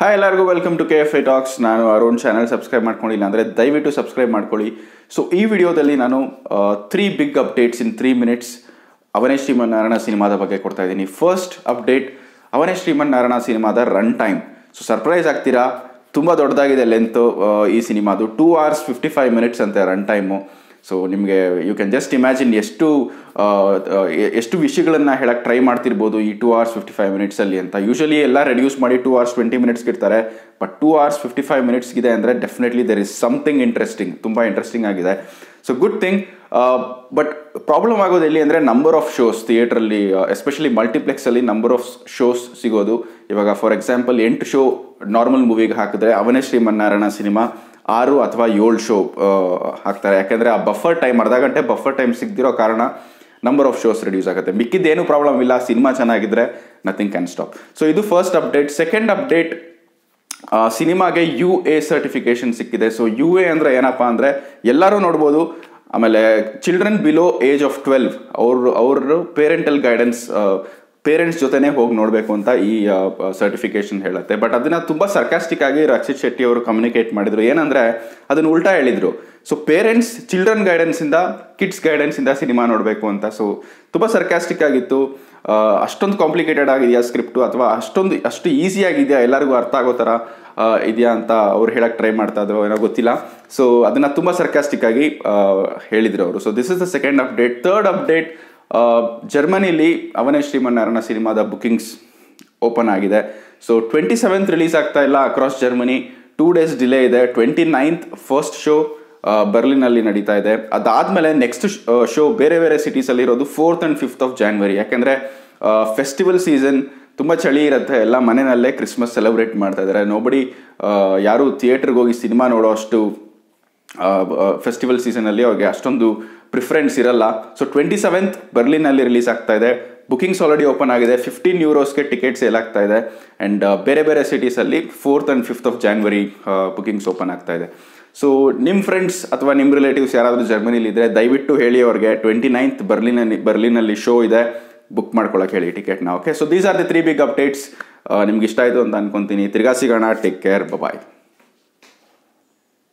hi ಎಲ್ಲರಿಗೂ welcome to K F I talks ನಾನು Arun channel subscribe ಮಾಡ್ಕೊಂಡಿಲ್ಲ ಅಂದರೆ ದಯವಿಟ್ಟು ಸಬ್ಸ್ಕ್ರೈಬ್ ಮಾಡ್ಕೊಳ್ಳಿ ಸೊ ಈ ವಿಡಿಯೋದಲ್ಲಿ ನಾನು three big updates in three minutes Avane Srimannarayana ಸಿನಿಮಾದ ಬಗ್ಗೆ ಕೊಡ್ತಾ ಇದ್ದೀನಿ ಫಸ್ಟ್ ಅಪ್ಡೇಟ್ ಅವನೇ ಶ್ರೀಮನ್ನಾರಾಯಣ ಸಿನಿಮಾದ ರನ್ ಟೈಮ್ ಸೊ ಸರ್ಪ್ರೈಸ್ ಆಗ್ತೀರಾ ತುಂಬ ದೊಡ್ಡದಾಗಿದೆ ಲೆಂತು ಈ ಸಿನಿಮಾದು two hours fifty five minutes ಅಂತೆ ರನ್ ಟೈಮು ಸೊ ನಿಮಗೆ ಯು ಕ್ಯಾನ್ ಜಸ್ಟ್ ಇಮ್ಯಾಜಿನ್ ಎಷ್ಟು ಆ, ಆ, ಎ- ಎಷ್ಟು ವಿಷಯಗಳನ್ನು ಹೇಳಕ್ಕೆ ಟ್ರೈ ಮಾಡ್ತಿರ್ಬೋದು ಈ ಟೂ ಅವರ್ಸ್ ಫಿಫ್ಟಿ ಫೈವ್ ಮಿನಿಟ್ಸಲ್ಲಿ ಅಂತ ಯೂಶಲಿ ಎಲ್ಲ ರೆಡ್ಯೂಸ್ ಮಾಡಿ ಟೂ ಅವರ್ಸ್ ಟ್ವೆಂಟಿ ಮಿನಿಟ್ಸ್ಗೆ ಇರ್ತಾರೆ but two hours fifty five ಮಿನಿಟ್ಸ್ಗಿದೆ ಅಂದರೆ definitely there is something interesting ತುಂಬ ಇಂಟ್ರೆಸ್ಟಿಂಗ್ ಆಗಿದೆ so good thing but problem ಆಗೋದು ಎಲ್ಲಿ ಅಂದರೆ ನಂಬರ್ ಆಫ್ ಶೋಸ್ ಥಿಯೇಟ್ರಲ್ಲಿ ಎಸ್ಪೆಷಲಿ ಮಲ್ಟಿಪ್ಲೆಕ್ಸಲ್ಲಿ ನಂಬರ್ ಆಫ್ ಶೋಸ್ ಸಿಗೋದು ಇವಾಗ ಫಾರ್ ಎಕ್ಸಾಂಪಲ್ ಎಂಟು ಶೋ ನಾರ್ಮಲ್ ಮೂವಿಗೆ ಹಾಕಿದ್ರೆ ಅವನೇ ಶ್ರೀಮನ್ನಾರಾಯಣ ಸಿನಿಮಾ ಆರು ಅಥವಾ ಏಳು ಶೋ ಹಾಕ್ತಾರೆ ಯಾಕೆಂದರೆ ಆ ಬಫರ್ ಟೈಮ್ ಅರ್ಧ ಗಂಟೆ ಬಫರ್ ಟೈಮ್ ಸಿಗದಿರೋ ಕಾರಣ ನಂಬರ್ ಆಫ್ ಶೋಸ್ ರೆಡ್ಯೂಸ್ ಆಗುತ್ತೆ ಮಿಕ್ಕಿದ್ದೇನು ಪ್ರಾಬ್ಲಮ್ ಇಲ್ಲ ಸಿನಿಮಾ ಚೆನ್ನಾಗಿದ್ರೆ ನಥಿಂಗ್ ಕ್ಯಾನ್ ಸ್ಟಾಪ್ ಸೊ ಇದು ಫಸ್ಟ್ ಅಪ್ಡೇಟ್ ಸೆಕೆಂಡ್ ಅಪ್ಡೇಟ್ ಸಿನಿಮಾಗೆ ಯು ಎ ಸರ್ಟಿಫಿಕೇಶನ್ ಸಿಕ್ಕಿದೆ ಸೊ ಯು ಎ ಅಂದರೆ ಏನಪ್ಪ ಅಂದರೆ ಎಲ್ಲರೂ ನೋಡ್ಬೋದು ಆಮೇಲೆ children below age of twelve ಅವ್ರ ಅವ್ರ ಪೇರೆಂಟಲ್ ಗೈಡೆನ್ಸ್ ಪೇರೆಂಟ್ಸ್ ಜೊತೆನೇ ಹೋಗಿ ನೋಡಬೇಕು ಅಂತ ಈ ಸರ್ಟಿಫಿಕೇಶನ್ ಹೇಳುತ್ತೆ ಬಟ್ ಅದನ್ನ ತುಂಬ ಸರ್ಕಾಸ್ಟಿಕ್ ಆಗಿ ರಕ್ಷಿತ್ ಶೆಟ್ಟಿ ಅವರು ಕಮ್ಯುನಿಕೇಟ್ ಮಾಡಿದ್ರು ಏನಂದ್ರೆ ಅದನ್ನ ಉಲ್ಟಾ ಹೇಳಿದ್ರು ಸೊ ಪೇರೆಂಟ್ಸ್ ಚಿಲ್ಡ್ರನ್ ಗೈಡೆನ್ಸಿಂದ ಕಿಡ್ಸ್ ಗೈಡೆನ್ಸಿಂದ ಸಿನಿಮಾ ನೋಡಬೇಕು ಅಂತ ಸೊ ತುಂಬ ಸರ್ಕಾಸ್ಟಿಕ್ ಆಗಿತ್ತು ಆ, ಅಷ್ಟೊಂದು ಕಾಂಪ್ಲಿಕೇಟೆಡ್ ಆಗಿದೆಯಾ ಸ್ಕ್ರಿಪ್ಟು ಅಥವಾ ಅಷ್ಟೊಂದು ಅಷ್ಟು ಈಸಿ ಆಗಿದೆಯಾ ಎಲ್ಲರಿಗೂ ಅರ್ಥ ಆಗೋ ಥರ ಆ, ಇದೆಯಾ ಅಂತ ಅವ್ರು ಹೇಳಕ್ಕೆ ಟ್ರೈ ಮಾಡ್ತಾ ಇದ್ರು ಏನೋ ಗೊತ್ತಿಲ್ಲ ಸೊ ಅದನ್ನ ತುಂಬ ಸರ್ಕಾಸ್ಟಿಕ್ ಆಗಿ ಆ, ಹೇಳಿದ್ರು ಅವರು so this is the second update third update ಜರ್ಮನಿಲಿ ಅವನೇ ಶ್ರೀಮನ್ನಾರಾಯಣ ಸಿನಿಮಾದ ಬುಕಿಂಗ್ಸ್ ಓಪನ್ ಆಗಿದೆ ಸೊ ಟ್ವೆಂಟಿ ಸೆವೆಂತ್ ರಿಲೀಸ್ ಆಗ್ತಾ ಇಲ್ಲ across Germany two days delay ಇದೆ ಟ್ವೆಂಟಿ ನೈನ್ತ್ ಫಸ್ಟ್ ಶೋ ಬರ್ಲಿನಲ್ಲಿ ನಡೀತಾ ಇದೆ ಅದಾದಮೇಲೆ ನೆಕ್ಸ್ಟ್ ಶೋ ಬೇರೆ ಬೇರೆ ಸಿಟೀಸಲ್ಲಿ ಇರೋದು fourth and fifth of January ಯಾಕೆಂದರೆ ಫೆಸ್ಟಿವಲ್ ಸೀಸನ್ ತುಂಬ ಚಳಿ ಇರುತ್ತೆ ಎಲ್ಲ ಮನೆಯಲ್ಲೇ ಕ್ರಿಸ್ಮಸ್ ಸೆಲೆಬ್ರೇಟ್ ಮಾಡ್ತಾ ಇದ್ದಾರೆ ನೋಬಡಿ ಯಾರು ಥಿಯೇಟ್ರಿಗೆ ಹೋಗಿ ಸಿನಿಮಾ ನೋಡೋ ಅಷ್ಟು ಫೆಸ್ಟಿವಲ್ ಸೀಸನಲ್ಲಿ ಅವ್ರಿಗೆ ಅಷ್ಟೊಂದು ಪ್ರಿಫರೆನ್ಸ್ ಇರಲ್ಲ ಸೊ ಟ್ವೆಂಟಿ ಸೆವೆಂತ್ ಬರ್ಲಿನಲ್ಲಿ ರಿಲೀಸ್ ಆಗ್ತಾ ಇದೆ ಬುಕಿಂಗ್ಸ್ ಆಲ್ರೆಡಿ ಓಪನ್ ಆಗಿದೆ ಫಿಫ್ಟೀನ್ ಯೂರೋಸ್ಗೆ ಟಿಕೆಟ್ ಸೇಲ್ ಆಗ್ತಾ ಇದೆ ಆ್ಯಂಡ್ ಬೇರೆ ಬೇರೆ ಸಿಟೀಸಲ್ಲಿ fourth and fifth of January bookings open ಆಗ್ತಾ ಇದೆ ಸೊ ನಿಮ್ಮ ಫ್ರೆಂಡ್ಸ್ ಅಥವಾ ನಿಮ್ಮ ರಿಲೇಟಿವ್ಸ್ ಯಾರಾದರೂ ಜರ್ಮನಿಲಿ ಇದ್ದರೆ ದಯವಿಟ್ಟು ಹೇಳಿ ಅವ್ರಿಗೆ ಟ್ವೆಂಟಿ ನೈನ್ತ್ ಬರ್ಲಿನಲ್ಲಿ ಬರ್ಲಿನಲ್ಲಿ ಶೋ ಇದೆ ಬುಕ್ ಮಾಡ್ಕೊಳಕ್ಕೆ ಹೇಳಿ ಟಿಕೆಟ್ನ okay so these are the three big updates ನಿಮ್ಗೆ ಇಷ್ಟ ಆಯಿತು ಅಂತ ಅನ್ಕೊಂತೀನಿ ತಿರ್ಗಾ ಸಿಗೋಣ ಟೇಕ್ ಕೇರ್ ಬಾಯ್